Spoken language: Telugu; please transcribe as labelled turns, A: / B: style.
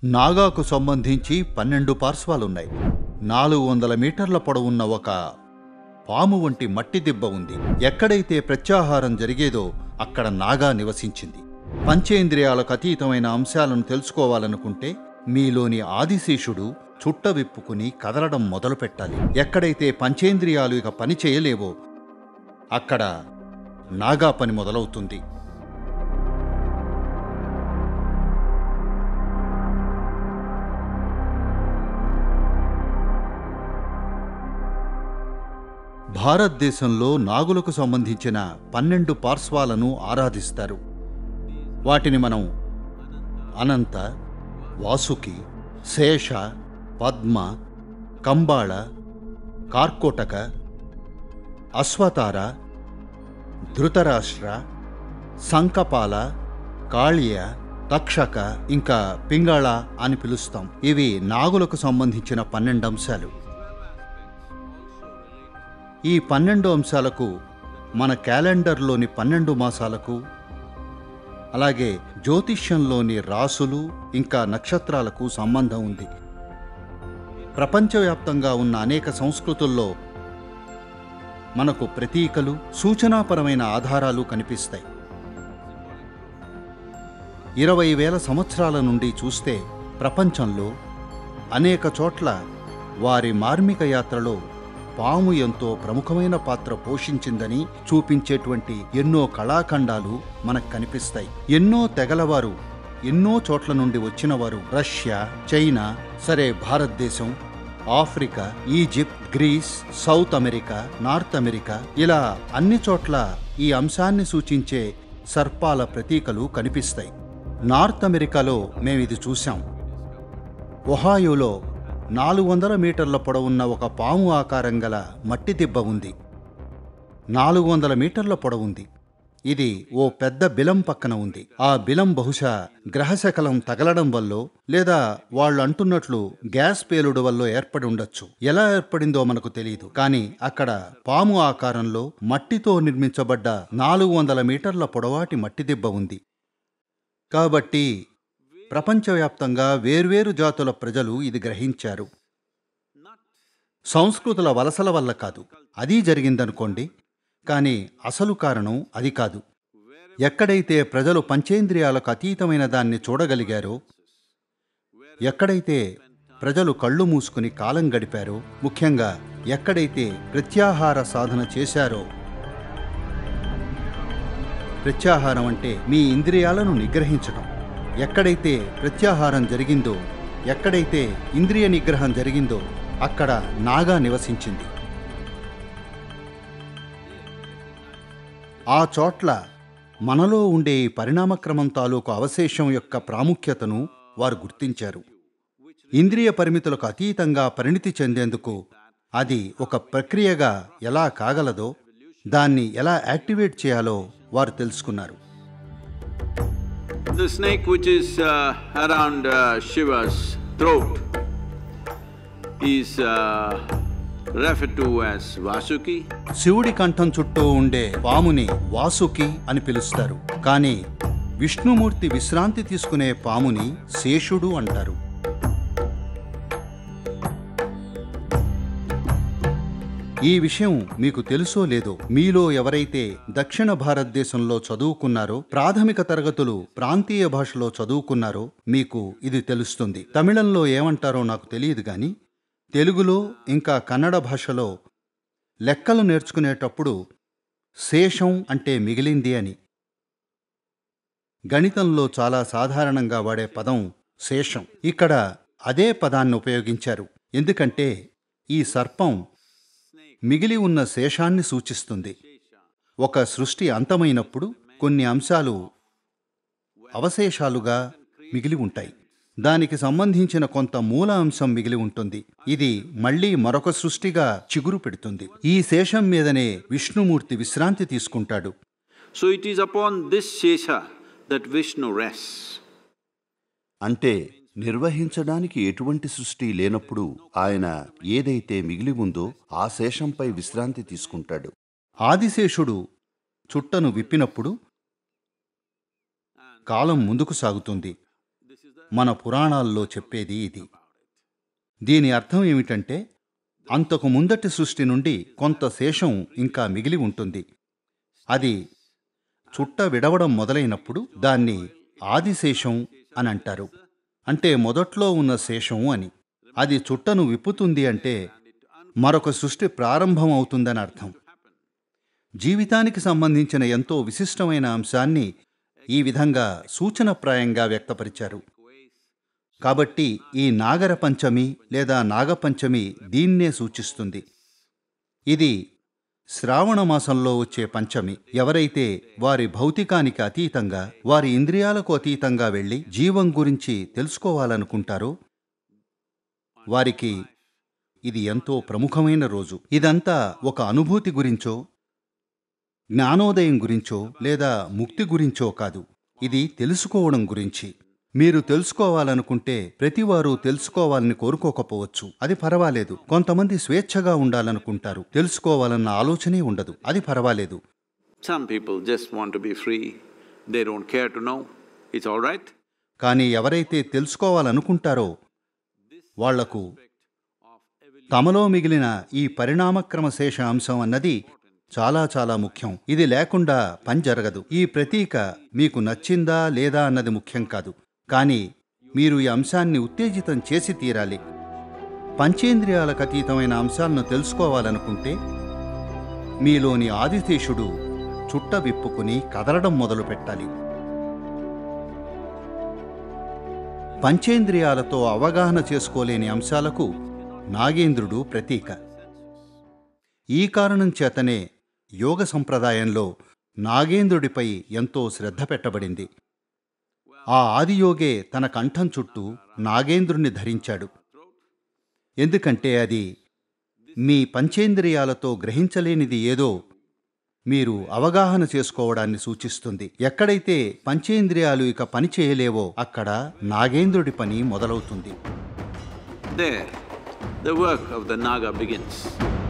A: నాగాకు సంబంధించి పన్నెండు పార్శ్వాలున్నాయి నాలుగు వందల మీటర్ల పొడవున్న ఒక పాము వంటి మట్టి దిబ్బ ఉంది ఎక్కడైతే ప్రత్యాహారం జరిగేదో అక్కడ నాగా నివసించింది పంచేంద్రియాలకు అతీతమైన అంశాలను తెలుసుకోవాలనుకుంటే మీలోని ఆదిశేషుడు చుట్ట విప్పుకుని కదలడం మొదలుపెట్టాలి ఎక్కడైతే పంచేంద్రియాలు ఇక పని చేయలేవో అక్కడ నాగా పని మొదలవుతుంది భారతదేశంలో నాగులకు సంబంధించిన పన్నెండు పార్శ్వాలను ఆరాధిస్తారు వాటిని మనం అనంత వాసుకి శేష పద్మ కంబాళ కార్కోటక అశ్వతార ధృతరాష్ట్ర సంకపాల కాళియ తక్షక ఇంకా పింగాళ అని పిలుస్తాం ఇవి నాగులకు సంబంధించిన పన్నెండు అంశాలు ఈ పన్నెండు అంశాలకు మన క్యాలెండర్లోని పన్నెండు మాసాలకు అలాగే జ్యోతిష్యంలోని రాసులు ఇంకా నక్షత్రాలకు సంబంధం ఉంది ప్రపంచవ్యాప్తంగా ఉన్న అనేక సంస్కృతుల్లో మనకు ప్రతీకలు సూచనాపరమైన ఆధారాలు కనిపిస్తాయి ఇరవై వేల సంవత్సరాల నుండి చూస్తే ప్రపంచంలో అనేక చోట్ల వారి మార్మిక యాత్రలో పాము ఎంతో ప్రముఖమైన పాత్ర పోషించిందని చూపించేటువంటి ఎన్నో కళాఖండాలు మనకు కనిపిస్తాయి ఎన్నో తెగలవారు ఎన్నో చోట్ల నుండి వచ్చినవారు రష్యా చైనా సరే భారతదేశం Africa Egypt Greece South America North America ఇలా అన్ని చోట్ల ఈ అంశాన్ని సూచించే సర్పాల ప్రతీకలు కనిపిస్తాయి నార్త్ అమెరికాలో మేమిది చూశాం ఒహాయోలో నాలుగు వందల మీటర్ల పొడవున్న ఒక పాము ఆకారం గల మట్టి దిబ్బ ఉంది నాలుగు వందల మీటర్ల పొడవుంది ఇది ఓ పెద్ద బిలం పక్కన ఉంది ఆ బిలం బహుశా గ్రహశకలం తగలడం వల్లో లేదా వాళ్ళు అంటున్నట్లు గ్యాస్ పేలుడు వల్ల ఏర్పడి ఉండొచ్చు ఎలా ఏర్పడిందో మనకు తెలియదు కానీ అక్కడ పాము ఆకారంలో మట్టితో నిర్మించబడ్డ నాలుగు వందల మీటర్ల పొడవాటి మట్టి దిబ్బ ఉంది కాబట్టి ప్రపంచవ్యాప్తంగా వేర్వేరు జాతుల ప్రజలు ఇది గ్రహించారు సంస్కృతుల వలసల వల్ల కాదు అది జరిగిందనుకోండి కానీ అసలు కారణం అది కాదు ఎక్కడైతే ప్రజలు పంచేంద్రియాలకు అతీతమైన దాన్ని చూడగలిగారో ఎక్కడైతే ప్రజలు కళ్ళు మూసుకుని కాలం గడిపారో ముఖ్యంగా ఎక్కడైతే ప్రత్యాహార సాధన చేశారో ప్రత్యాహారం అంటే మీ ఇంద్రియాలను నిగ్రహించడం ఎక్కడైతే ప్రత్యాహారం జరిగిందో ఎక్కడైతే ఇంద్రియ నిగ్రహం జరిగిందో అక్కడ నాగా నివసించింది ఆ చోట్ల మనలో ఉండే ఈ పరిణామక్రమం తాలూకు అవశేషం యొక్క ప్రాముఖ్యతను వారు గుర్తించారు ఇంద్రియ పరిమితులకు అతీతంగా పరిణితి చెందేందుకు అది ఒక ప్రక్రియగా ఎలా కాగలదో దాన్ని ఎలా యాక్టివేట్ చేయాలో వారు తెలుసుకున్నారు
B: The snake which is uh, around uh, Shiva's throat is uh, referred to as Vasuki.
A: శివుడి కంఠం చుట్టూ ఉండే పాముని వాసుకి అని పిలుస్తారు కానీ విష్ణుమూర్తి విశ్రాంతి తీసుకునే పాముని శేషుడు అంటారు ఈ విషయం మీకు తెలుసో లేదో మీలో ఎవరైతే దక్షిణ భారతదేశంలో చదువుకున్నారో ప్రాథమిక తరగతులు ప్రాంతీయ భాషలో చదువుకున్నారో మీకు ఇది తెలుస్తుంది తమిళంలో ఏమంటారో నాకు తెలియదు గాని తెలుగులో ఇంకా కన్నడ భాషలో లెక్కలు నేర్చుకునేటప్పుడు శేషం అంటే మిగిలింది అని గణితంలో చాలా సాధారణంగా వాడే పదం శేషం ఇక్కడ అదే పదాన్ని ఉపయోగించారు ఎందుకంటే ఈ సర్పం మిగిలి ఉన్న శేషాన్ని సూచిస్తుంది ఒక సృష్టి అంతమైనప్పుడు కొన్ని అంశాలు అవశేషాలుగా మిగిలి ఉంటాయి దానికి సంబంధించిన కొంత మూల అంశం మిగిలి ఉంటుంది ఇది మళ్ళీ మరొక సృష్టిగా చిగురు పెడుతుంది ఈ శేషం మీదనే విష్ణుమూర్తి విశ్రాంతి తీసుకుంటాడు
B: So it is upon this Shesha that Vishnu rests.
C: అంటే నిర్వహించడానికి ఎటువంటి సృష్టి లేనప్పుడు ఆయన ఏదైతే మిగిలి ఉందో ఆ శేషంపై విశ్రాంతి తీసుకుంటాడు
A: ఆదిశేషుడు చుట్టను విప్పినప్పుడు కాలం ముందుకు సాగుతుంది మన పురాణాల్లో చెప్పేది ఇది దీని అర్థం ఏమిటంటే అంతకు ముందటి సృష్టి నుండి కొంత శేషం ఇంకా మిగిలి ఉంటుంది అది చుట్ట విడవడం మొదలైనప్పుడు దాన్ని ఆదిశేషం అని అంటారు అంటే మొదట్లో ఉన్న శేషం అని అది చుట్టను విప్పుతుంది అంటే మరొక సృష్టి ప్రారంభం అవుతుందని అర్థం జీవితానికి సంబంధించిన ఎంతో విశిష్టమైన అంశాన్ని ఈ విధంగా సూచనప్రాయంగా వ్యక్తపరిచారు కాబట్టి ఈ నాగర పంచమి లేదా నాగపంచమి దీన్నే సూచిస్తుంది ఇది శ్రావణ మాసంలో వచ్చే పంచమి ఎవరైతే వారి భౌతికానికి అతీతంగా వారి ఇంద్రియాలకు అతీతంగా వెళ్ళి జీవం గురించి తెలుసుకోవాలనుకుంటారో వారికి ఇది ఎంతో ప్రముఖమైన రోజు ఇదంతా ఒక అనుభూతి గురించో జ్ఞానోదయం గురించో లేదా ముక్తి గురించో కాదు ఇది తెలుసుకోవడం గురించి మీరు తెలుసుకోవాలనుకుంటే ప్రతివారు తెలుసుకోవాలని కోరుకోకపోవచ్చు అది పర్వాలేదు కొంతమంది స్వేచ్ఛగా ఉండాలనుకుంటారు తెలుసుకోవాలన్న ఆలోచనే ఉండదు అది పర్వాలేదు
B: Some people just want to be free, they don't care to know, it's all right.
A: కానీ ఎవరైతే తెలుసుకోవాలనుకుంటారో వాళ్లకు తమలో మిగిలిన ఈ పరిణామక్రమ శేష అంశం అన్నది చాలా చాలా ముఖ్యం ఇది లేకుండా పని జరగదు ఈ ప్రతీక మీకు నచ్చిందా లేదా అన్నది ముఖ్యం కాదు కానీ మీరు ఈ అంశాన్ని ఉత్తేజితం చేసి తీరాలి పంచేంద్రియాలకు అతీతమైన అంశాలను తెలుసుకోవాలనుకుంటే మీలోని ఆదిశేషుడు చుట్ట విప్పుకుని కదలడం మొదలు పెట్టాలి పంచేంద్రియాలతో అవగాహన చేసుకోలేని అంశాలకు నాగేంద్రుడు ప్రతీక ఈ కారణం చేతనే యోగ సంప్రదాయంలో నాగేంద్రుడిపై ఎంతో శ్రద్ధ పెట్టబడింది ఆ ఆదియోగే తన కంఠం చుట్టూ నాగేంద్రుణ్ణి ధరించాడు ఎందుకంటే అది మీ పంచేంద్రియాలతో గ్రహించలేనిది ఏదో మీరు అవగాహన చేసుకోవడాన్ని సూచిస్తుంది ఎక్కడైతే పంచేంద్రియాలు ఇక పని చేయలేవో అక్కడ నాగేంద్రుడి పని మొదలవుతుంది
B: There, the work of the Naga begins.